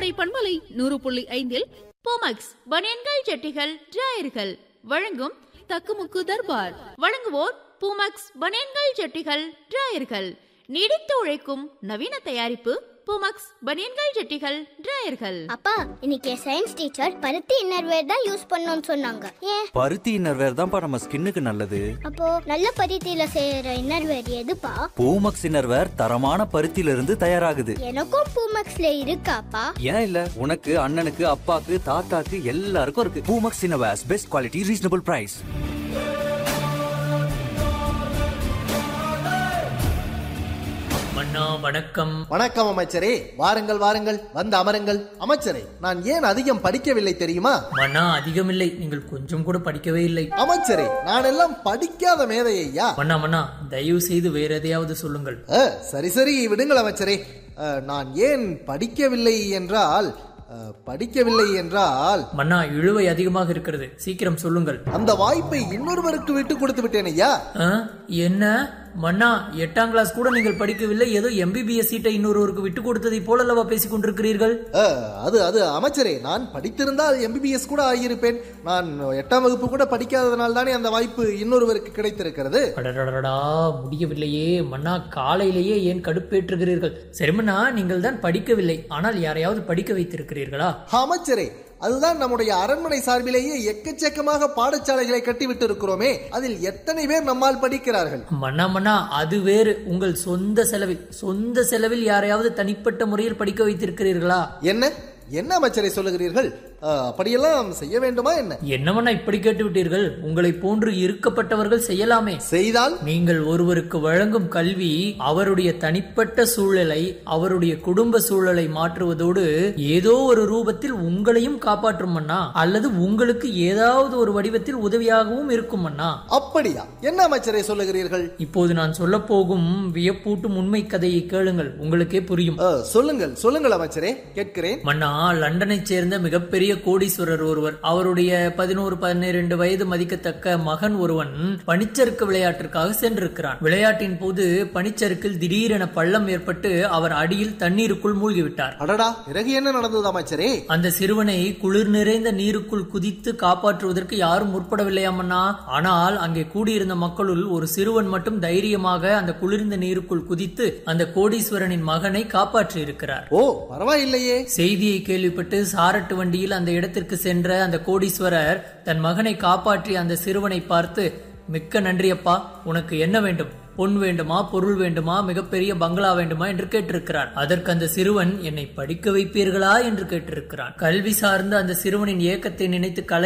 கோடை பண்பலை நூறு புள்ளி ஐந்தில் போமக்ஸ் பனியன்கள் ஜட்டிகள் டிராயர்கள் வழங்கும் தக்குமுக்கு தர்பார் வழங்குவோர் பூமக்ஸ் பனியன்கள் ஜட்டிகள் டிராயர்கள் நீடித்து உழைக்கும் நவீன தயாரிப்பு பூமக்ஸ் பனியன்கள் ஜட்டிகள் டிராயர்கள் அப்பா இன்னைக்கு சயின்ஸ் டீச்சர் பருத்தி இன்னர்வேர் தான் யூஸ் பண்ணணும்னு சொன்னாங்க ஏன் பருத்தி இன்னர்வேர் தான்ப்பா நம்ம ஸ்கின்னுக்கு நல்லது அப்போ நல்ல பருத்தியில செய்யற இன்னர்வேர் எதுப்பா பூமக்ஸ் இன்னர்வேர் தரமான பருத்தியில இருந்து தயாராகுது எனக்கும் பூமக்ஸ்ல இருக்காப்பா ஏன் இல்ல உனக்கு அண்ணனுக்கு அப்பாக்கு தாத்தாக்கு எல்லாருக்கும் இருக்கு Poomex innerwears best quality reasonable price மன்னா வணக்கம் வணக்கம் அமைச்சரே வாருங்கள் வாருங்கள் வந்து அமருங்கள் அமைச்சரே நான் ஏன் அதிகம் படிக்கவில்லை தெரியுமா மன்னா அதிகமில்லை நீங்கள் கொஞ்சம் கூட படிக்கவே இல்லை அமைச்சரே நான் எல்லாம் படிக்காத மேதையா மன்னா மன்னா தயவு செய்து வேற எதையாவது சொல்லுங்கள் சரி சரி விடுங்கள் அமைச்சரே அ, நான் ஏன் படிக்கவில்லை என்றால் அ, படிக்கவில்லை என்றால் மன்னா இழுவை அதிகமாக இருக்கிறது சீக்கிரம் சொல்லுங்கள் அந்த வாய்ப்பை இன்னொருவருக்கு விட்டு கொடுத்து விட்டேன் ஐயா ஆ? என்ன மன்னா எட்டாம் கிளாஸ் கூட நீங்கள் படிக்கவில்லை ஏதோ எம்பிபிஎஸ் சீட்டை இன்னொருவருக்கு விட்டு கொடுத்ததை போலல்லவா பேசிக் கொண்டிருக்கிறீர்கள் அ, அது அது அமைச்சரே நான் படித்திருந்தால் எம்பிபிஎஸ் கூட ஆகியிருப்பேன் நான் எட்டாம் வகுப்பு கூட படிக்காததனால் தானே அந்த வாய்ப்பு இன்னொருவருக்கு கிடைத்திருக்கிறது அடடடடா முடியவில்லையே மன்னா காலையிலேயே ஏன் கடுப்பேற்றுகிறீர்கள் சரி மன்னா நீங்கள் தான் படிக்கவில்லை ஆனால் யாரையாவது படிக்க வைத்திருக்கிறீர்களா அமைச்சரே அதுதான் நம்முடைய அரண்மனை சார்பிலேயே எக்கச்சக்கமாக பாடசாலைகளை கட்டிவிட்டு இருக்கிறோமே அதில் எத்தனை பேர் நம்மால் படிக்கிறார்கள் மன்னா மன்னா அது வேறு உங்கள் சொந்த செலவில் சொந்த செலவில் யாரையாவது தனிப்பட்ட முறையில் படிக்க வைத்திருக்கிறீர்களா என்ன என்ன அமைச்சரை சொல்லுகிறீர்கள் அஹ், அப்படியெல்லாம் செய்ய வேண்டுமா என்ன என்ன மன்னா இப்படி கேட்டு விட்டீர்கள் உங்களை போன்று இருக்கப்பட்டவர்கள் செய்யலாமே செய்தால் நீங்கள் ஒருவருக்கு வழங்கும் கல்வி அவருடைய தனிப்பட்ட சூழலை அவருடைய குடும்ப சூழலை மாற்றுவதோடு ஏதோ ஒரு ரூபத்தில் உங்களையும் காப்பாற்றும் மன்னா அல்லது உங்களுக்கு ஏதாவது ஒரு வடிவத்தில் உதவியாகவும் இருக்கும் மன்னா அப்படியா என்ன அமைச்சரை சொல்லுகிறீர்கள் இப்போது நான் சொல்ல போகும் வியப்பூட்டும் உண்மை கதையை கேளுங்கள் உங்களுக்கே புரியும் அஹ், சொல்லுங்கள் சொல்லுங்கள் அமைச்சரே கேட்கிறேன் மன்னா லண்டனைச் சேர்ந்த மிகப்பெரிய கோடீஸ்வரர் ஒருவர் அவருடைய பதினோரு பதினிரண்டு வயது மதிக்கத்தக்க மகன் ஒருவன் பனிச்சறுக்கு விளையாட்டிற்காக சென்றிருக்கிறான் விளையாட்டின் போது பனிச்சறுக்கில் திடீரென பள்ளம் ஏற்பட்டு அவர் அடியில் தண்ணீருக்குள் மூழ்கிவிட்டார் அடடா பிறகு என்ன நடந்தது அமைச்சரே அந்த சிறுவனை குளிர் நிறைந்த நீருக்குள் குதித்து காப்பாற்றுவதற்கு யாரும் முற்படவில்லையாமண்ணா ஆனால் அங்கே கூடியிருந்த மக்களுள் ஒரு சிறுவன் மட்டும் தைரியமாக அந்த குளிர்ந்த நீருக்குள் குதித்து அந்த கோடீஸ்வரனின் மகனை காப்பாற்றி இருக்கிறார் ஓ பரவாயில்லையே செய்தியை கேள்விப்பட்டு சாரட்டு வண்டியில் அந்த இடத்திற்கு சென்ற அந்த கோடீஸ்வரர் தன் மகனை காப்பாற்றி அந்த சிறுவனை பார்த்து மிக்க நன்றி அப்பா உனக்கு என்ன வேண்டும் பொன் வேண்டுமா பொருள் வேண்டுமா மிகப்பெரிய பங்களா வேண்டுமா என்று கேட்டிருக்கிறார் அதற்கு அந்த சிறுவன் என்னை படிக்க வைப்பீர்களா என்று கேட்டிருக்கிறான் கல்வி சார்ந்த அந்த சிறுவனின் ஏக்கத்தை நினைத்து கலை